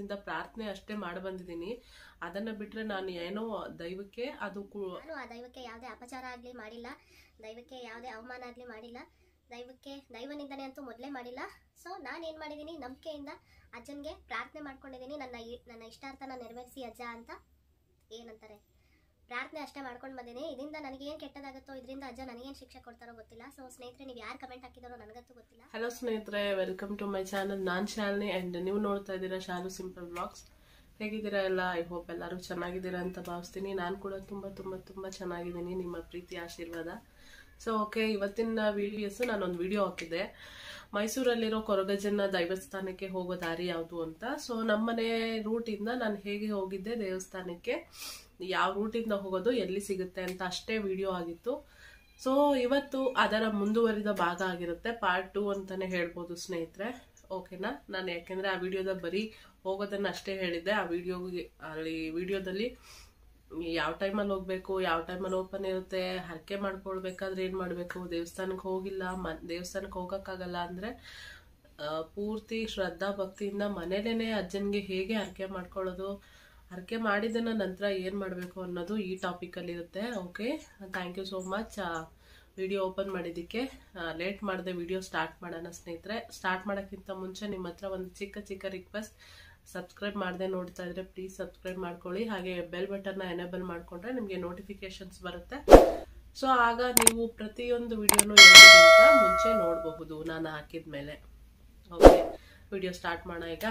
ಮನಸ್ಸಿಂದ ಪ್ರಾರ್ಥನೆ ಅಷ್ಟೇ ಮಾಡಿ ಬಂದಿದ್ದೀನಿ ಅದನ್ನ ಬಿಟ್ರೆ ನಾನು ಏನೋ ದೈವಕ್ಕೆ ಅದು ಕು- ನಾನು ಆ ದೈವಕ್ಕೆ ಯಾವುದೇ ಅಪಚಾರ ಆಗಲಿ ಮಾಡಿಲ್ಲ ದೈವಕ್ಕೆ ಯಾವುದೇ ಅವಮಾನ ಆಗಲಿ ಮಾಡಿಲ್ಲ ದೈವಕ್ಕೆ ದೈವನಿಂದನೆ ಅಂತೂ ಮೊದಲೇ ಮಾಡಿಲ್ಲ ಸೊ ನಾನು ಏನು ಮಾಡಿದ್ದೀನಿ ನಂಬಿಕೆಯಿಂದ ಅಜ್ಜನಿಗೆ ಪ್ರಾರ್ಥನೆ ಮಾಡ್ಕೊಂಡಿದ್ದೀನಿ ನನ್ನ ಇ- ನನ್ನ ಇಷ್ಟಾರ್ಥನ ನೆರವೇರಿಸಿ ಅಜ್ಜ ಅಂತ ಏನಂತಾರೆ ಪ್ರಾರ್ಥನೆ ಅಷ್ಟೇ ಮಾಡ್ಕೊಂಡು ಬಂದೀನಿ ಇದರಿಂದ ನನಗೇನು ಕೆಟ್ಟದಾಗುತ್ತೋ ಇದರಿಂದ ಅಜ್ಜ ನನಗೇನು ಶಿಕ್ಷೆ ಕೊಡ್ತಾರೋ ಗೊತ್ತಿಲ್ಲ ಸೊ ಸ್ನೇಹಿತರೆ ನೀವು ಯಾರು ಕಮೆಂಟ್ ಹಾಕಿದಾರೋ ನನಗಂತೂ ಗೊತ್ತಿಲ್ಲ ಹಲೋ ಸ್ನೇಹಿತರೆ ವೆಲ್ಕಮ್ ಟು ಮೈ ಚಾನಲ್ ನಾನು ಶಾಲಿನಿ ಆ್ಯಂಡ್ ನೀವು ನೋಡ್ತಾ ಇದ್ದೀರಾ ಶಾಲು ಸಿಂಪಲ್ ಬ್ಲಾಗ್ಸ್ ಹೇಗಿದ್ದೀರಾ ಎಲ್ಲ ಐ ಹೋಪ್ ಎಲ್ಲರೂ ಚೆನ್ನಾಗಿದ್ದೀರಾ ಅಂತ ಭಾವಿಸ್ತೀನಿ ನಾನು ಕೂಡ ತುಂಬ ತುಂಬ ತುಂಬ ಚೆನ್ನಾಗಿದ್ದೀನಿ ನಿಮ್ಮ ಪ್ರೀತಿ ಆಶೀರ್ವಾದ ಸೊ ಓಕೆ ಇವತ್ತಿನ ವಿಡಿಯೋಸ್ ನಾನೊಂದು ವಿಡಿಯೋ ಹಾಕಿದ್ದೆ ಮೈಸೂರಲ್ಲಿರೋ ಕೊರಗಜ್ಜನ ದೈವಸ್ಥಾನಕ್ಕೆ ಹೋಗೋ ದಾರಿ ಯಾವುದು ಅಂತ ಸೊ ನಮ್ಮನೆ ರೂಟಿಂದ ನಾನು ಹೇಗೆ ಹೋಗಿದ್ದೆ ದೇವಸ್ಥಾನಕ್ಕೆ ಯಾವ ರೂಟಿಂದ ಹೋಗೋದು ಎಲ್ಲಿ ಸಿಗುತ್ತೆ ಅಂತ ಅಷ್ಟೇ ವಿಡಿಯೋ ಆಗಿತ್ತು ಸೊ ಇವತ್ತು ಅದರ ಮುಂದುವರಿದ ಭಾಗ ಆಗಿರುತ್ತೆ ಪಾರ್ಟ್ ಟು ಅಂತಾನೆ ಹೇಳ್ಬೋದು ಸ್ನೇಹಿತರೆ ಓಕೆನಾ ನಾನು ಯಾಕೆಂದ್ರೆ ಆ ವಿಡಿಯೋದ ಬರೀ ಹೋಗೋದನ್ನ ಅಷ್ಟೇ ಹೇಳಿದ್ದೆ ಆ ವಿಡಿಯೋಗೆ ಅಲ್ಲಿ ವಿಡಿಯೋದಲ್ಲಿ ಯಾವ ಟೈಮಲ್ಲಿ ಹೋಗ್ಬೇಕು ಯಾವ ಟೈಮಲ್ಲಿ ಓಪನ್ ಇರುತ್ತೆ ಹರಕೆ ಮಾಡ್ಕೊಳ್ಬೇಕಾದ್ರೆ ಏನ್ ಮಾಡ್ಬೇಕು ದೇವಸ್ಥಾನಕ್ಕೆ ಹೋಗಿಲ್ಲ ಮನ್ ದೇವಸ್ಥಾನಕ್ಕೆ ಹೋಗಕ್ಕಾಗಲ್ಲ ಅಂದ್ರೆ ಆ, ಪೂರ್ತಿ ಶ್ರದ್ಧಾ ಭಕ್ತಿಯಿಂದ ಮನೇಲೇನೆ ಅಜ್ಜನ್ಗೆ ಹೇಗೆ ಹರಕೆ ಮಾಡ್ಕೊಳ್ಳೋದು ಹರಕೆ ಮಾಡಿದ್ದನ್ನ ನಂತರ ಏನ್ ಮಾಡ್ಬೇಕು ಅನ್ನೋದು ಈ ಟಾಪಿಕ್ ಅಲ್ಲಿ ಇರುತ್ತೆ okay thank you so much video open ಮಾಡಿದ್ದಕ್ಕೆ ಲೇಟ್ ಮಾಡದೆ ವಿಡಿಯೋ ಸ್ಟಾರ್ಟ್ ಮಾಡೋಣ ಸ್ನೇಹಿತರೆ ಸ್ಟಾರ್ಟ್ ಮಾಡೋಕ್ಕಿಂತ ಮುಂಚೆ ನಿಮ್ಮ ಹತ್ರ ಒಂದು ಚಿಕ್ಕ ಚಿಕ್ಕ ರಿಕ್ವೆಸ್ಟ್ ಸಬ್ಸ್ಕ್ರೈಬ್ ಮಾಡದೆ ನೋಡ್ತಾ ಇದ್ರೆ ಪ್ಲೀಸ್ ಸಬ್ಸ್ಕ್ರೈಬ್ ಮಾಡ್ಕೊಳ್ಳಿ ಹಾಗೆ ಬೆಲ್ ಬಟನ್ನ ಎನೇಬಲ್ ಮಾಡ್ಕೊಂಡ್ರೆ ನಿಮಗೆ ನೋಟಿಫಿಕೇಶನ್ಸ್ ಬರುತ್ತೆ ಸೊ ಆಗ ನೀವು ಪ್ರತಿಯೊಂದು ವಿಡಿಯೋನು ಎಲ್ಲರಿಗಿಂತ ಮುಂಚೆ ನೋಡಬಹುದು ನಾನು ಹಾಕಿದ ಮೇಲೆ ಓಕೆ ವಿಡಿಯೋ ಸ್ಟಾರ್ಟ್ ಮಾಡೋಣ ಈಗ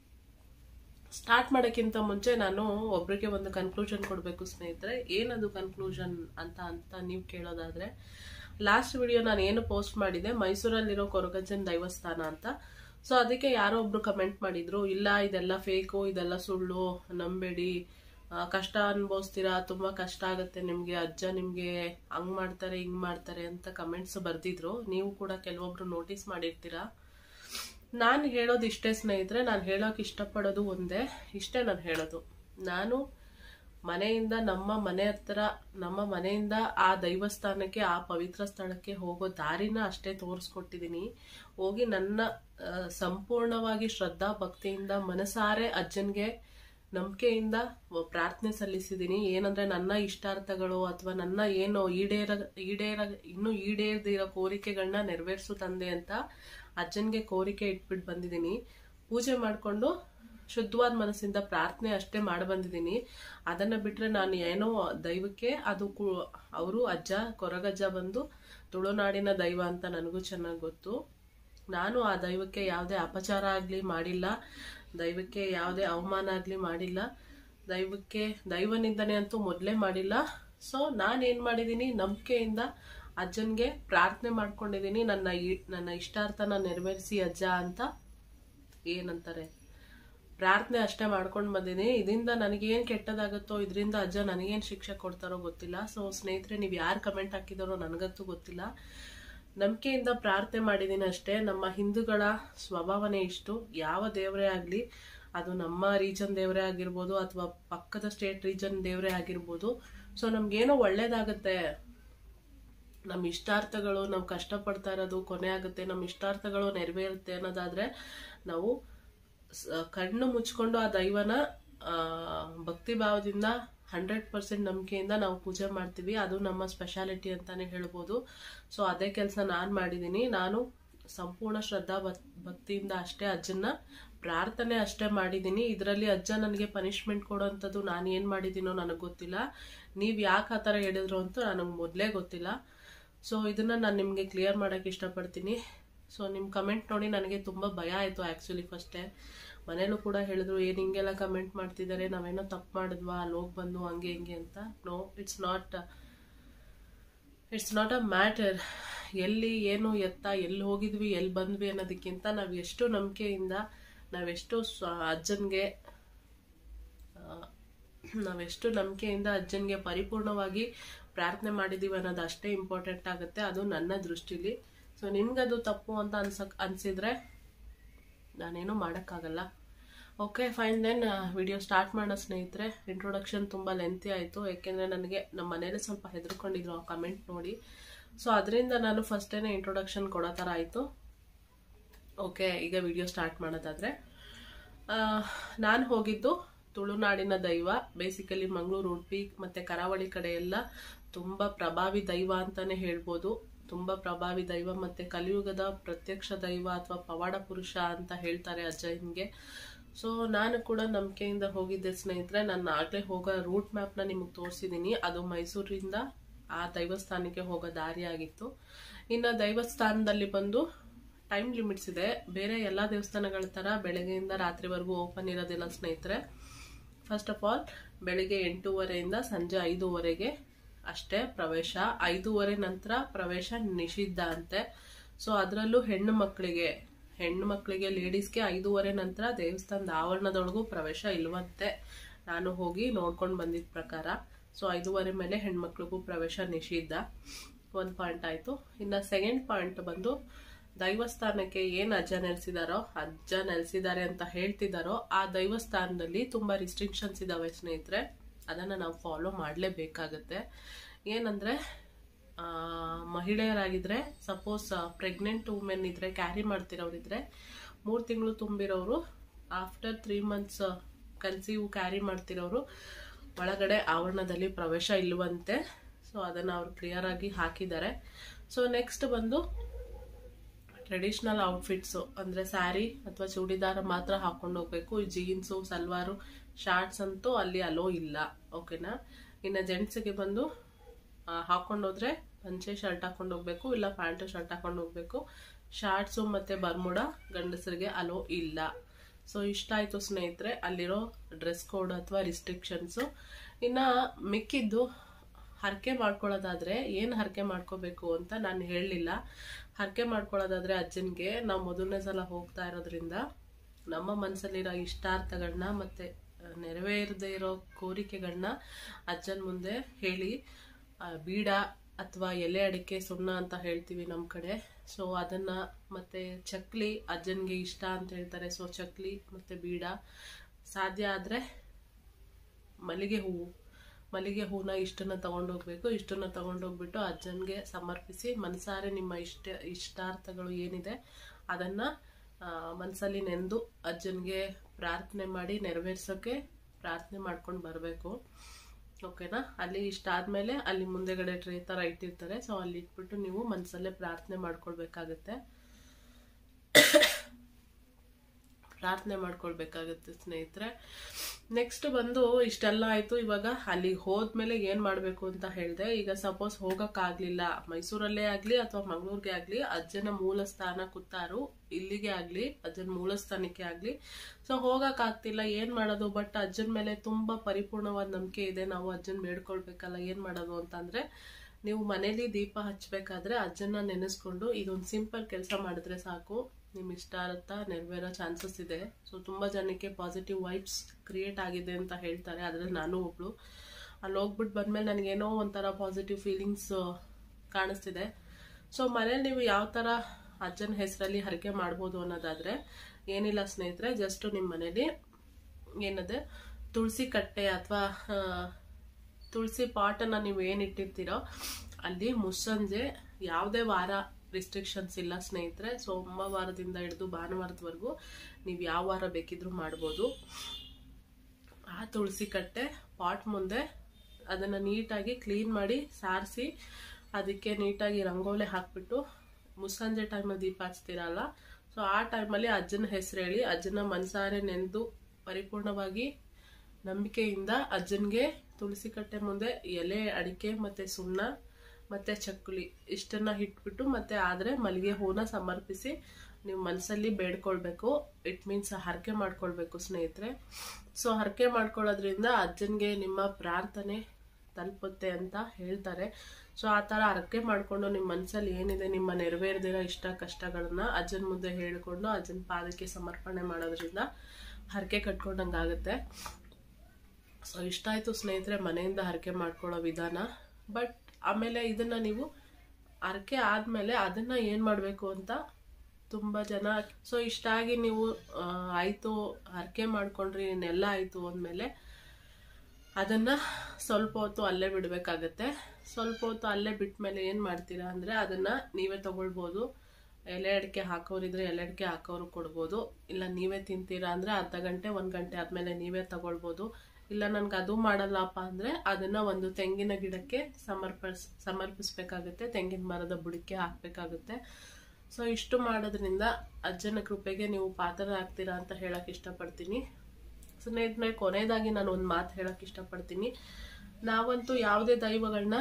ಸ್ಟಾರ್ಟ್ ಮಾಡೋಕ್ಕಿಂತ ಮುಂಚೆ ನಾನು ಒಬ್ರಿಗೆ ಒಂದು ಕನ್ಕ್ಲೂಷನ್ ಕೊಡಬೇಕು ಸ್ನೇಹಿತರೆ ಏನದು ಕನ್ಕ್ಲೂಷನ್ ಅಂತ ಅಂತ ನೀವು ಕೇಳೋದಾದ್ರೆ ಲಾಸ್ಟ್ ವಿಡಿಯೋ ನಾನು ಏನು ಪೋಸ್ಟ್ ಮಾಡಿದೆ ಮೈಸೂರಲ್ಲಿರೋ ಕೊರಗಜ್ಜನ್ ದೈವಸ್ಥಾನ ಅಂತ ಸೊ ಅದಕ್ಕೆ ಯಾರೋ ಒಬ್ರು ಕಮೆಂಟ್ ಮಾಡಿದ್ರು ಇಲ್ಲ ಇದೆಲ್ಲ ಫೇಕು ಇದೆಲ್ಲ ಸುಳ್ಳು ನಂಬೇಡಿ ಆ, ಕಷ್ಟ ಅನ್ಭವಿಸ್ತೀರಾ ತುಂಬಾ ಕಷ್ಟ ಆಗುತ್ತೆ ನಿಮ್ಗೆ ಅಜ್ಜ ನಿಮ್ಗೆ ಹಂಗ್ ಮಾಡ್ತಾರೆ ಹಿಂಗ್ ಮಾಡ್ತಾರೆ ಅಂತ ಕಮೆಂಟ್ಸ್ ಬರ್ದಿದ್ರು ನೀವು ಕೂಡ ಕೆಲವೊಬ್ರು ನೋಟಿಸ್ ಮಾಡಿರ್ತೀರಾ ನಾನು ಹೇಳೋದು ಇಷ್ಟೇ ಸ್ನೇಹಿತರೆ ನಾನು ಹೇಳೋಕೆ ಇಷ್ಟಪಡೋದು ಒಂದೇ ಇಷ್ಟೇ ನಾನು ಹೇಳೋದು ನಾನು ಮನೆಯಿಂದ ನಮ್ಮ ಮನೆ ಹತ್ರ ನಮ್ಮ ಮನೆಯಿಂದ ಆ ದೈವಸ್ಥಾನಕ್ಕೆ ಆ ಪವಿತ್ರ ಸ್ಥಳಕ್ಕೆ ಹೋಗೋ ದಾರಿನ ಅಷ್ಟೇ ತೋರಿಸ್ಕೊಟ್ಟಿದ್ದೀನಿ ಹೋಗಿ ನನ್ನ ಆ, ಸಂಪೂರ್ಣವಾಗಿ ಶ್ರದ್ಧಾ ಭಕ್ತಿಯಿಂದ ಮನಸಾರೆ ಅಜ್ಜನ್ಗೆ ನಂಬಿಕೆಯಿಂದ ಪ್ರಾರ್ಥನೆ ಸಲ್ಲಿಸಿದ್ದೀನಿ ಏನಂದ್ರೆ ನನ್ನ ಇಷ್ಟಾರ್ಥಗಳು ಅಥವಾ ನನ್ನ ಏನು ಈಡೇರ ಈಡೇರ ಇನ್ನೂ ಈಡೇರದಿರೋ ಕೋರಿಕೆಗಳನ್ನ ನೆರವೇರಿಸು ತಂದೆ ಅಂತ ಅಜ್ಜನ್ಗೆ ಕೋರಿಕೆ ಇಟ್ಬಿಟ್ಟು ಬಂದಿದ್ದೀನಿ ಪೂಜೆ ಮಾಡಿಕೊಂಡು ಶುದ್ಧವಾದ ಮನಸ್ಸಿಂದ ಪ್ರಾರ್ಥನೆ ಅಷ್ಟೇ ಮಾಡಿ ಬಂದಿದ್ದೀನಿ ಅದನ್ನ ಬಿಟ್ರೆ ನಾನು ಏನೋ ದೈವಕ್ಕೆ ಅದು ಅವರು ಅಜ್ಜ ಕೊರಗಜ್ಜ ಬಂದು ತುಳುನಾಡಿನ ದೈವ ಅಂತ ನನಗೂ ಚೆನ್ನಾಗಿ ಗೊತ್ತು ನಾನು ಆ ದೈವಕ್ಕೆ ಯಾವುದೇ ಅಪಚಾರ ಆಗಲಿ ಮಾಡಿಲ್ಲ ದೈವಕ್ಕೆ ಯಾವುದೇ ಅವಮಾನ ಆಗಲಿ ಮಾಡಿಲ್ಲ ದೈವಕ್ಕೆ ದೈವನಿಂದನೆ ಅಂತೂ ಮೊದಲೇ ಮಾಡಿಲ್ಲ ಸೊ ನಾನೇನು ಮಾಡಿದ್ದೀನಿ ನಂಬಿಕೆಯಿಂದ ಅಜ್ಜನ್ಗೆ ಪ್ರಾರ್ಥನೆ ಮಾಡ್ಕೊಂಡಿದ್ದೀನಿ ನನ್ನ ಇ- ನನ್ನ ಇಷ್ಟಾರ್ಥನ ನೆರವೇರಿಸಿ ಅಜ್ಜ ಅಂತ ಏನಂತಾರೆ ಪ್ರಾರ್ಥನೆ ಅಷ್ಟೇ ಮಾಡ್ಕೊಂಡು ಬಂದಿದ್ದೀನಿ ಇದರಿಂದ ನನಗೇನು ಕೆಟ್ಟದಾಗುತ್ತೋ ಇದರಿಂದ ಅಜ್ಜ ನನಗೇನು ಶಿಕ್ಷೆ ಕೊಡ್ತಾರೋ ಗೊತ್ತಿಲ್ಲ ಸೊ ಸ್ನೇಹಿತರೆ ನೀವು ಯಾರು ಕಮೆಂಟ್ ಹಾಕಿದಾರೋ ನನಗಂತೂ ಗೊತ್ತಿಲ್ಲ ನಂಬಿಕೆಯಿಂದ ಪ್ರಾರ್ಥನೆ ಮಾಡಿದ್ದೀನಿ ಅಷ್ಟೇ ನಮ್ಮ ಹಿಂದೂಗಳ ಸ್ವಭಾವನೆ ಇಷ್ಟು ಯಾವ ದೇವರೇ ಆಗಲಿ ಅದು ನಮ್ಮ ರೀಜನ್ ದೇವರೇ ಆಗಿರ್ಬೋದು ಅಥವಾ ಪಕ್ಕದ ಸ್ಟೇಟ್ ರೀಜನ್ ದೇವರೇ ಆಗಿರ್ಬೋದು ಸೊ ನಮ್ಗೇನೋ ಒಳ್ಳೇದಾಗತ್ತೆ ನಮ್ಮ ಇಷ್ಟಾರ್ಥಗಳು ನಾವು ಕಷ್ಟಪಡ್ತಾ ಇರೋದು ಕೊನೆ ಆಗುತ್ತೆ ನಮ್ಮ ಇಷ್ಟಾರ್ಥಗಳು ನೆರವೇರುತ್ತೆ ಅನ್ನೋದಾದ್ರೆ ನಾವು ಸ- ಕಣ್ಣು ಮುಚ್ಕೊಂಡು ಆ ದೈವನ ಆ, ಭಕ್ತಿ ಭಾವದಿಂದ ಹಂಡ್ರೆಡ್ ಪರ್ಸೆಂಟ್ ನಂಬಿಕೆಯಿಂದ ನಾವು ಪೂಜೆ ಮಾಡ್ತೀವಿ ಅದು ನಮ್ಮ ಸ್ಪೆಷಾಲಿಟಿ ಅಂತಾನೆ ಹೇಳ್ಬೋದು ಸೊ ಅದೇ ಕೆಲಸ ನಾನು ಮಾಡಿದ್ದೀನಿ ನಾನು ಸಂಪೂರ್ಣ ಶ್ರದ್ಧಾ ಭಕ್- ಭಕ್ತಿಯಿಂದ ಅಷ್ಟೇ ಅಜ್ಜನ್ನ ಪ್ರಾರ್ಥನೆ ಅಷ್ಟೇ ಮಾಡಿದ್ದೀನಿ ಇದರಲ್ಲಿ ಅಜ್ಜ ನನಗೆ ಪನಿಷ್ಮೆಂಟ್ ಕೊಡೋಂಥದ್ದು ನಾನು ಏನು ಮಾಡಿದ್ದೀನೋ ನನಗೆ ಗೊತ್ತಿಲ್ಲ ನೀವು ಯಾಕೆ ಆ ಥರ ಹೇಳಿದ್ರು ಅಂತ ನನಗೆ ಮೊದಲೇ ಗೊತ್ತಿಲ್ಲ ಸೊ ಇದನ್ನ ನಾನು ನಿಮಗೆ ಕ್ಲಿಯರ್ ಮಾಡೋಕ್ಕೆ ಇಷ್ಟಪಡ್ತೀನಿ ಸೊ ನಿಮ್ಮ ಕಮೆಂಟ್ ನೋಡಿ ನನಗೆ ತುಂಬ ಭಯ ಆಯಿತು ಆ್ಯಕ್ಚುಲಿ ಫಸ್ಟೇ ಮನೇಲೂ ಕೂಡ ಹೇಳಿದ್ರು ಏನು ಹಿಂಗೆಲ್ಲ ಕಮೆಂಟ್ ಮಾಡ್ತಿದ್ದಾರೆ ನಾವೇನೋ ತಪ್ಪು ಮಾಡಿದ್ವಾ ಅಲ್ಲಿ ಹೋಗಿ ಬಂದು ಹಂಗೆ ಹಿಂಗೆ ಅಂತ no it's not it's not a matter ಎಲ್ಲಿ ಏನು ಎತ್ತ ಎಲ್ಲಿ ಹೋಗಿದ್ವಿ ಎಲ್ಲಿ ಬಂದ್ವಿ ಅನ್ನೋದಕ್ಕಿಂತ ನಾವು ಎಷ್ಟು ನಂಬಿಕೆಯಿಂದ ನಾವೆಷ್ಟು ಸ್ವ ಅಜ್ಜನ್ಗೆ ಆ, ನಾವೆಷ್ಟು ನಂಬಿಕೆಯಿಂದ ಅಜ್ಜನ್ಗೆ ಪರಿಪೂರ್ಣವಾಗಿ ಪ್ರಾರ್ಥನೆ ಮಾಡಿದೀವಿ ಅನ್ನೋದು ಅಷ್ಟೇ ಇಂಪಾರ್ಟೆಂಟ್ ಆಗುತ್ತೆ ಅದು ನನ್ನ ದೃಷ್ಟಿಲಿ ಸೊ ನಿಮ್ಗದು ತಪ್ಪು ಅಂತ ಅನ್ಸಕ್ ಅನ್ಸಿದ್ರೆ ನಾನೇನು ಮಾಡೋಕ್ಕಾಗಲ್ಲ okay fine then video start ಮಾಡೋ ಸ್ನೇಹಿತರೆ ಇಂಟ್ರೊಡಕ್ಷನ್ ತುಂಬ ಲೆಂತಿ ಆಯಿತು ಯಾಕೆಂದರೆ ನನಗೆ ನಮ್ಮ ಮನೇಲಿ ಸ್ವಲ್ಪ ಹೆದರ್ಕೊಂಡಿದ್ರು ಆ ಕಮೆಂಟ್ ನೋಡಿ ಸೊ ಅದರಿಂದ ನಾನು ಫಸ್ಟೇನೆ ಇಂಟ್ರೊಡಕ್ಷನ್ ಕೊಡೋ ಥರ ಆಯಿತು ಓಕೆ ಈಗ ವಿಡಿಯೋ ಸ್ಟಾರ್ಟ್ ಮಾಡೋದಾದರೆ ನಾನು ಹೋಗಿದ್ದು ತುಳುನಾಡಿನ ದೈವ ಬೇಸಿಕಲಿ ಮಂಗಳೂರು ಉಡುಪಿ ಮತ್ತು ಕರಾವಳಿ ಕಡೆ ಎಲ್ಲ ತುಂಬ ಪ್ರಭಾವಿ ದೈವ ಅಂತಲೇ ಹೇಳ್ಬೋದು ತುಂಬ ಪ್ರಭಾವಿ ದೈವ ಮತ್ತು ಕಲಿಯುಗದ ಪ್ರತ್ಯಕ್ಷ ದೈವ ಅಥವಾ ಪವಾಡ ಪುರುಷ ಅಂತ ಹೇಳ್ತಾರೆ ಅಜ್ಜಯ್ಯನಿಗೆ ಸೊ ನಾನು ಕೂಡ ನಂಬಿಕೆಯಿಂದ ಹೋಗಿದ್ದೆ ಸ್ನೇಹಿತರೆ ನಾನು ಆಗಲೇ ಹೋಗೋ ರೂಟ್ ಮ್ಯಾಪ್ನ ನಿಮಗೆ ತೋರಿಸಿದ್ದೀನಿ ಅದು ಮೈಸೂರಿಂದ ಆ ದೈವಸ್ಥಾನಕ್ಕೆ ಹೋಗೋ ದಾರಿ ಆಗಿತ್ತು ಇನ್ನು ದೈವಸ್ಥಾನದಲ್ಲಿ ಬಂದು ಟೈಮ್ ಲಿಮಿಟ್ಸ್ ಇದೆ ಬೇರೆ ಎಲ್ಲ ದೇವಸ್ಥಾನಗಳ ಥರ ಬೆಳಗ್ಗೆಯಿಂದ ರಾತ್ರಿವರೆಗೂ ಓಪನ್ ಇರೋದಿಲ್ಲ ಸ್ನೇಹಿತರೆ ಫಸ್ಟ್ ಆಫ್ ಆಲ್ ಬೆಳಿಗ್ಗೆ ಎಂಟೂವರೆಯಿಂದ ಸಂಜೆ ಐದೂವರೆಗೆ ಅಷ್ಟೇ ಪ್ರವೇಶ ಐದೂವರೆ ನಂತರ ಪ್ರವೇಶ ನಿಷಿದ್ಧ ಅಂತೆ ಸೊ ಅದರಲ್ಲೂ ಹೆಣ್ಣು ಮಕ್ಕಳಿಗೆ ಹೆಣ್ಣು ಮಕ್ಕಳಿಗೆ ಲೇಡೀಸ್ಗೆ ಐದೂವರೆ ನಂತರ ದೇವಸ್ಥಾನದ ಆವರಣದೊಳಗೂ ಪ್ರವೇಶ ಇಲ್ವಂತೆ ನಾನು ಹೋಗಿ ನೋಡ್ಕೊಂಡು ಬಂದಿದ್ದ ಪ್ರಕಾರ ಸೊ ಐದೂವರೆ ಮೇಲೆ ಹೆಣ್ಮಕ್ಳಿಗೂ ಪ್ರವೇಶ ನಿಷಿದ್ಧ ಒಂದು ಪಾಯಿಂಟ್ ಆಯಿತು ಇನ್ನು ಸೆಕೆಂಡ್ ಪಾಯಿಂಟ್ ಬಂದು ದೈವಸ್ಥಾನಕ್ಕೆ ಏನು ಅಜ್ಜ ನೆಲೆಸಿದಾರೋ ಅಜ್ಜ ನೆಲೆಸಿದ್ದಾರೆ ಅಂತ ಹೇಳ್ತಿದ್ದಾರೋ ಆ ದೈವಸ್ಥಾನದಲ್ಲಿ ತುಂಬ ರಿಸ್ಟ್ರಿಕ್ಷನ್ಸ್ ಇದ್ದಾವೆ ಸ್ನೇಹಿತರೆ ಅದನ್ನು ನಾವು ಫಾಲೋ ಮಾಡಲೇಬೇಕಾಗತ್ತೆ ಏನಂದರೆ ಮಹಿಳೆಯರಾಗಿದ್ದರೆ ಸಪೋಸ್ ಪ್ರೆಗ್ನೆಂಟ್ ವುಮೆನ್ ಇದ್ದರೆ ಕ್ಯಾರಿ ಮಾಡ್ತಿರೋರಿದ್ರೆ ಮೂರು ತಿಂಗಳು ತುಂಬಿರೋರು after three months conceive carry ಮಾಡ್ತಿರೋರು ಒಳಗಡೆ ಆವರಣದಲ್ಲಿ ಪ್ರವೇಶ ಇಲ್ಲವಂತೆ ಸೊ ಅದನ್ನು ಅವ್ರು ಕ್ಲಿಯರ್ ಆಗಿ ಹಾಕಿದ್ದಾರೆ ಸೊ ನೆಕ್ಸ್ಟ್ ಬಂದು ಟ್ರೆಡಿಷ್ನಲ್ ಔಟ್ಫಿಟ್ಸು ಅಂದರೆ ಸ್ಯಾರಿ ಅಥವಾ ಚೂಡಿದಾರ ಮಾತ್ರ ಹಾಕೊಂಡು ಹೋಗ್ಬೇಕು ಈ ಜೀನ್ಸು ಸಲ್ವಾರು ಶಾರ್ಟ್ಸ್ ಅಂತೂ ಅಲ್ಲಿ ಅಲೋ ಇಲ್ಲ ಓಕೆನಾ ಇನ್ನು ಜೆಂಟ್ಸಿಗೆ ಬಂದು ಹಾಕೊಂಡೋದ್ರೆ ಪಂಚೆ ಶರ್ಟ್ ಹಾಕೊಂಡು ಹೋಗ್ಬೇಕು ಇಲ್ಲ ಪ್ಯಾಂಟು ಶರ್ಟ್ ಹಾಕೊಂಡು ಹೋಗ್ಬೇಕು ಶಾರ್ಟ್ಸು ಮತ್ತು ಬರ್ಮುಡ ಗಂಡಸರಿಗೆ ಅಲೋ ಇಲ್ಲ ಸೊ ಇಷ್ಟ ಆಯಿತು ಸ್ನೇಹಿತರೆ ಅಲ್ಲಿರೋ ಡ್ರೆಸ್ ಕೋಡ್ ಅಥವಾ ರಿಸ್ಟ್ರಿಕ್ಷನ್ಸು ಇನ್ನು ಮಿಕ್ಕಿದ್ದು ಹರಕೆ ಮಾಡ್ಕೊಳ್ಳೋದಾದ್ರೆ ಏನು ಹರಕೆ ಮಾಡ್ಕೋಬೇಕು ಅಂತ ನಾನು ಹೇಳಲಿಲ್ಲ ಹರಕೆ ಮಾಡ್ಕೊಳ್ಳೋದಾದ್ರೆ ಅಜ್ಜನಿಗೆ ನಾವು ಮೊದಲನೇ ಸಲ ಹೋಗ್ತಾ ಇರೋದ್ರಿಂದ ನಮ್ಮ ಮನಸ್ಸಲ್ಲಿರೋ ಇಷ್ಟಾರ್ಥಗಳನ್ನ ಮತ್ತು ನೆರವೇರದೇ ಇರೋ ಕೋರಿಕೆಗಳನ್ನ ಅಜ್ಜನ ಮುಂದೆ ಹೇಳಿ ಬೀಡ ಅಥವಾ ಎಲೆ ಅಡಿಕೆ ಸುಣ್ಣ ಅಂತ ಹೇಳ್ತೀವಿ ನಮ್ಮ ಕಡೆ ಸೊ ಅದನ್ನು ಮತ್ತು ಚಕ್ಲಿ ಅಜ್ಜನಿಗೆ ಇಷ್ಟ ಅಂತ ಹೇಳ್ತಾರೆ ಸೊ ಚಕ್ಲಿ ಮತ್ತು ಬೀಡ ಸಾಧ್ಯ ಆದರೆ ಮಲ್ಲಿಗೆ ಹೂವು ಮಲ್ಲಿಗೆ ಹೂನ ಇಷ್ಟನ್ನ ತಗೊಂಡೋಗ್ಬೇಕು ಇಷ್ಟನ್ನ ತಗೊಂಡೋಗ್ಬಿಟ್ಟು ಅಜ್ಜನಿಗೆ ಸಮರ್ಪಿಸಿ ಮನಸಾರೆ ನಿಮ್ಮ ಇಷ್ಟ ಇಷ್ಟಾರ್ಥಗಳು ಏನಿದೆ ಅದನ್ನು ಮನಸ್ಸಲ್ಲಿ ನೆಂದು ಅಜ್ಜನಿಗೆ ಪ್ರಾರ್ಥನೆ ಮಾಡಿ ನೆರವೇರ್ಸೋಕ್ಕೆ ಪ್ರಾರ್ಥನೆ ಮಾಡ್ಕೊಂಡು ಬರಬೇಕು ಓಕೆನಾ ಅಲ್ಲಿ ಇಷ್ಟ ಆದಮೇಲೆ ಅಲ್ಲಿ ಮುಂದೆಗಡೆ ಟ್ರೇ ಥರ ಇಟ್ಟಿರ್ತಾರೆ ಸೊ ಅಲ್ಲಿ ಇಟ್ಬಿಟ್ಟು ನೀವು ಮನಸ್ಸಲ್ಲೇ ಪ್ರಾರ್ಥನೆ ಮಾಡ್ಕೊಳ್ಬೇಕಾಗತ್ತೆ ಪ್ರಾರ್ಥನೆ ಮಾಡ್ಕೊಳ್ಬೇಕಾಗತ್ತೆ ಸ್ನೇಹಿತರೆ ನೆಕ್ಸ್ಟ್ ಬಂದು ಇಷ್ಟೆಲ್ಲ ಆಯಿತು ಇವಾಗ ಅಲ್ಲಿಗೆ ಹೋದ್ಮೇಲೆ ಏನು ಮಾಡಬೇಕು ಅಂತ ಹೇಳಿದೆ ಈಗ ಸಪೋಸ್ ಹೋಗೋಕ್ಕಾಗಲಿಲ್ಲ ಮೈಸೂರಲ್ಲೇ ಆಗಲಿ ಅಥವಾ ಮಂಗಳೂರಿಗೆ ಆಗಲಿ ಅಜ್ಜನ ಮೂಲ ಸ್ಥಾನ ಕುತ್ತಾರು ಇಲ್ಲಿಗೆ ಆಗಲಿ ಅಜ್ಜನ ಮೂಲ ಸ್ಥಾನಕ್ಕೆ ಆಗಲಿ ಸೊ ಹೋಗೋಕ್ಕಾಗ್ತಿಲ್ಲ ಏನು ಮಾಡೋದು ಬಟ್ ಅಜ್ಜನ ಮೇಲೆ ತುಂಬ ಪರಿಪೂರ್ಣವಾದ ನಂಬಿಕೆ ಇದೆ ನಾವು ಅಜ್ಜನ ಬೇಡ್ಕೊಳ್ಬೇಕಲ್ಲ ಏನು ಮಾಡೋದು ಅಂತಂದರೆ ನೀವು ಮನೇಲಿ ದೀಪ ಹಚ್ಚಬೇಕಾದ್ರೆ ಅಜ್ಜನ ನೆನೆಸ್ಕೊಂಡು ಇದೊಂದು ಸಿಂಪಲ್ ಕೆಲಸ ಮಾಡಿದ್ರೆ ಸಾಕು ನಿಮ್ಮ ಇಷ್ಟಾರ್ಥ ನೆರವೇರೋ ಚಾನ್ಸಸ್ ಇದೆ ಸೊ ತುಂಬ ಜನಕ್ಕೆ ಪಾಸಿಟಿವ್ ವೈಬ್ಸ್ ಕ್ರಿಯೇಟ್ ಆಗಿದೆ ಅಂತ ಹೇಳ್ತಾರೆ ಅದರಲ್ಲಿ ನಾನು ಒಬ್ಳು ಅಲ್ಲಿ ಹೋಗ್ಬಿಟ್ಟು ಬಂದಮೇಲೆ ನನಗೇನೋ ಒಂಥರ ಪಾಸಿಟಿವ್ ಫೀಲಿಂಗ್ಸ್ ಕಾಣಿಸ್ತಿದೆ ಸೊ ಮನೇಲಿ ನೀವು ಯಾವ ಥರ ಅಜ್ಜನ ಹೆಸರಲ್ಲಿ ಹರಕೆ ಮಾಡ್ಬೋದು ಅನ್ನೋದಾದರೆ ಏನಿಲ್ಲ ಸ್ನೇಹಿತರೆ ಜಸ್ಟ್ ನಿಮ್ಮ ಮನೇಲಿ ಏನದೆ ತುಳಸಿ ಕಟ್ಟೆ ಅಥವಾ ತುಳಸಿ ಪಾಟನ್ನು ನೀವು ಏನು ಇಟ್ಟಿರ್ತೀರೋ ಅಲ್ಲಿ ಮುಸ್ಸಂಜೆ ಯಾವುದೇ ವಾರ ರಿಸ್ಟ್ರಿಕ್ಷನ್ಸ್ ಇಲ್ಲ ಸ್ನೇಹಿತರೆ ಸೋಮವಾರದಿಂದ ಹಿಡಿದು ಭಾನುವಾರದವರೆಗೂ ನೀವು ಯಾವ ವಾರ ಬೇಕಿದ್ರೂ ಮಾಡ್ಬೋದು ಆ ತುಳಸಿ ಕಟ್ಟೆ ಪಾಟ್ ಮುಂದೆ ಅದನ್ನು ನೀಟಾಗಿ ಕ್ಲೀನ್ ಮಾಡಿ ಸಾರಿಸಿ ಅದಕ್ಕೆ ನೀಟಾಗಿ ರಂಗೋಲೆ ಹಾಕ್ಬಿಟ್ಟು ಮುಸ್ಸಂಜೆ ಟೈಮಲ್ಲಿ ದೀಪ ಹಚ್ತೀರಲ್ಲ ಸೊ ಆ ಟೈಮಲ್ಲಿ ಅಜ್ಜನ ಹೆಸರು ಹೇಳಿ ಅಜ್ಜನ ಮನಸಾರೆ ನೆನೆದು ಪರಿಪೂರ್ಣವಾಗಿ ನಂಬಿಕೆಯಿಂದ ಅಜ್ಜನಿಗೆ ತುಳಸಿ ಕಟ್ಟೆ ಮುಂದೆ ಎಲೆ ಅಡಿಕೆ ಮತ್ತು ಸುಣ್ಣ ಮತ್ತು ಚಕ್ಕುಲಿ ಇಷ್ಟನ್ನ ಇಟ್ಬಿಟ್ಟು ಮತ್ತು ಆದರೆ ಮಲ್ಲಿಗೆ ಹೂನ ಸಮರ್ಪಿಸಿ ನೀವು ಮನಸ್ಸಲ್ಲಿ ಬೇಡ್ಕೊಳ್ಬೇಕು ಇಟ್ ಮೀನ್ಸ್ ಹರಕೆ ಮಾಡ್ಕೊಳ್ಬೇಕು ಸ್ನೇಹಿತರೆ ಸೊ ಹರಕೆ ಮಾಡ್ಕೊಳ್ಳೋದ್ರಿಂದ ಅಜ್ಜನಿಗೆ ನಿಮ್ಮ ಪ್ರಾರ್ಥನೆ ತಲುಪುತ್ತೆ ಅಂತ ಹೇಳ್ತಾರೆ ಸೊ ಆ ಥರ ಹರಕೆ ಮಾಡಿಕೊಂಡು ನಿಮ್ಮ ಮನಸ್ಸಲ್ಲಿ ಏನಿದೆ ನಿಮ್ಮ ನೆರವೇರದಿರೋ ಇಷ್ಟ ಕಷ್ಟಗಳನ್ನ ಅಜ್ಜನ ಮುಂದೆ ಹೇಳಿಕೊಂಡು ಅಜ್ಜನ ಪಾದಕ್ಕೆ ಸಮರ್ಪಣೆ ಮಾಡೋದ್ರಿಂದ ಹರಕೆ ಕಟ್ಕೊಂಡಂಗೆ ಆಗುತ್ತೆ ಸೊ ಇಷ್ಟ ಆಯಿತು ಸ್ನೇಹಿತರೆ ಮನೆಯಿಂದ ಹರಕೆ ಮಾಡ್ಕೊಳ್ಳೋ ವಿಧಾನ ಬಟ್ ಆಮೇಲೆ ಇದನ್ನು ನೀವು ಹರಕೆ ಆದಮೇಲೆ ಅದನ್ನು ಏನು ಮಾಡಬೇಕು ಅಂತ ತುಂಬ ಜನ ಸೊ ಇಷ್ಟ ಆಗಿ ನೀವು ಆಯಿತು ಹರಕೆ ಮಾಡ್ಕೊಂಡ್ರಿ ಇನ್ನೆಲ್ಲ ಆಯಿತು ಅಂದಮೇಲೆ ಅದನ್ನು ಸ್ವಲ್ಪ ಹೊತ್ತು ಅಲ್ಲೇ ಬಿಡಬೇಕಾಗತ್ತೆ ಸ್ವಲ್ಪ ಹೊತ್ತು ಅಲ್ಲೇ ಬಿಟ್ಟ ಮೇಲೆ ಏನು ಮಾಡ್ತೀರಾ ಅಂದರೆ ಅದನ್ನು ನೀವೇ ತೊಗೊಳ್ಬೋದು ಎಲೆ ಅಡಿಕೆ ಹಾಕೋರಿದ್ರೆ ಎಲೆ ಅಡಿಕೆ ಹಾಕೋರು ಕೊಡ್ಬೋದು ಇಲ್ಲ ನೀವೇ ತಿಂತೀರಾ ಅಂದರೆ ಅರ್ಧ ಗಂಟೆ ಒಂದು ಗಂಟೆ ಆದಮೇಲೆ ನೀವೇ ತಗೊಳ್ಬೋದು ಇಲ್ಲ ನನ್ಗೆ ಅದು ಮಾಡಲ್ಲಪ್ಪ ಅಂದರೆ ಅದನ್ನು ಒಂದು ತೆಂಗಿನ ಗಿಡಕ್ಕೆ ಸಮರ್ಪಿಸ್ ಸಮರ್ಪಿಸ್ಬೇಕಾಗುತ್ತೆ ತೆಂಗಿನ ಮರದ ಬುಡಕ್ಕೆ ಹಾಕಬೇಕಾಗುತ್ತೆ ಸೊ ಇಷ್ಟು ಮಾಡೋದ್ರಿಂದ ಅಜ್ಜನ ಕೃಪೆಗೆ ನೀವು ಪಾತ್ರರಾಗ್ತೀರಾ ಅಂತ ಹೇಳಕ್ ಇಷ್ಟಪಡ್ತೀನಿ ಸ್ನೇಹಿತರೆ ಕೊನೆಯದಾಗಿ ನಾನು ಒಂದು ಮಾತು ಹೇಳಕ್ ಇಷ್ಟಪಡ್ತೀನಿ ನಾವಂತೂ ಯಾವುದೇ ದೈವಗಳನ್ನ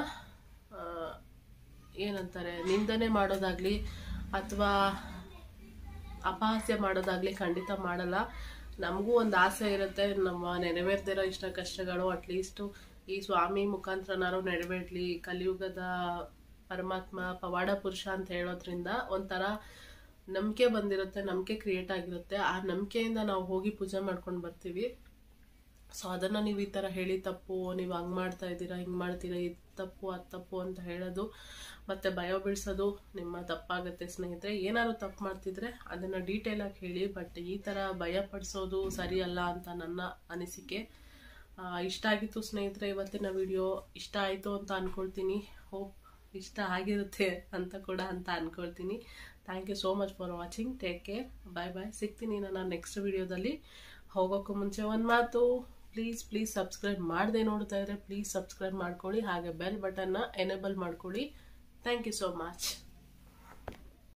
ಏನಂತಾರೆ ನಿಂದನೆ ಮಾಡೋದಾಗ್ಲಿ ಅಥವಾ ಅಪಹಾಸ್ಯ ಮಾಡೋದಾಗ್ಲಿ ಖಂಡಿತ ಮಾಡಲ್ಲ ನಮಗೂ ಒಂದು ಆಸೆ ಇರುತ್ತೆ ನಮ್ಮ ನೆರವೇರ್ದಿರೋ ಇಷ್ಟ ಕಷ್ಟಗಳು ಅಟ್ಲೀಸ್ಟು ಈ ಸ್ವಾಮಿ ಮುಖಾಂತರನಾರು ನೆರವೇರ್ಲಿ ಕಲಿಯುಗದ ಪರಮಾತ್ಮ ಪವಾಡ ಪುರುಷ ಅಂತ ಹೇಳೋದ್ರಿಂದ ಒಂಥರ ನಂಬಿಕೆ ಬಂದಿರುತ್ತೆ ನಂಬಿಕೆ ಕ್ರಿಯೇಟ್ ಆಗಿರುತ್ತೆ ಆ ನಂಬಿಕೆಯಿಂದ ನಾವು ಹೋಗಿ ಪೂಜೆ ಮಾಡ್ಕೊಂಡು ಬರ್ತೀವಿ ಸೊ ಅದನ್ನ ನೀವು ಈ ಥರ ಹೇಳಿ ತಪ್ಪು ನೀವು ಹಂಗೆ ಮಾಡ್ತಾ ಇದ್ದೀರಾ ಹಿಂಗೆ ಮಾಡ್ತೀರಾ ಇದು ತಪ್ಪು ಅದು ತಪ್ಪು ಅಂತ ಹೇಳೋದು ಮತ್ತೆ ಭಯ ಬೀಳ್ಸೋದು ನಿಮ್ಮ ತಪ್ಪಾಗುತ್ತೆ ಸ್ನೇಹಿತರೆ ಏನಾದ್ರು ತಪ್ಪು ಮಾಡ್ತಿದ್ರೆ ಅದನ್ನ ಡೀಟೇಲ್ ಆಗಿ ಹೇಳಿ ಬಟ್ ಈ ಥರ ಭಯ ಪಡಿಸೋದು ಸರಿಯಲ್ಲ ಅಂತ ನನ್ನ ಅನಿಸಿಕೆ ಆ, ಇಷ್ಟ ಆಗಿತ್ತು ಸ್ನೇಹಿತರೆ ಇವತ್ತಿನ ವಿಡಿಯೋ ಇಷ್ಟ ಆಯಿತು ಅಂತ ಅನ್ಕೊಳ್ತೀನಿ ಹೋಪ್ ಇಷ್ಟ ಆಗಿರುತ್ತೆ ಅಂತ ಕೂಡ ಅಂತ ಅನ್ಕೊಳ್ತೀನಿ thank you so much for watching take care bye bye ಸಿಗ್ತೀನಿ ನಾನು ನೆಕ್ಸ್ಟ್ ವಿಡಿಯೋದಲ್ಲಿ ಹೋಗೋಕ್ಕೂ ಮುಂಚೆ ಒಂದು ಮಾತು ಪ್ಲೀಸ್ ಪ್ಲೀಸ್ ಸಬ್ಸ್ಕ್ರೈಬ್ ಮಾಡದೆ ನೋಡ್ತಾ ಇದ್ರೆ ಪ್ಲೀಸ್ ಸಬ್ಸ್ಕ್ರೈಬ್ ಮಾಡ್ಕೊಳ್ಳಿ ಹಾಗೆ ಬೆಲ್ ಬಟನ್ನ ಎನೇಬಲ್ ಮಾಡ್ಕೊಳ್ಳಿ ಥ್ಯಾಂಕ್ ಯು ಸೋ ಮಚ್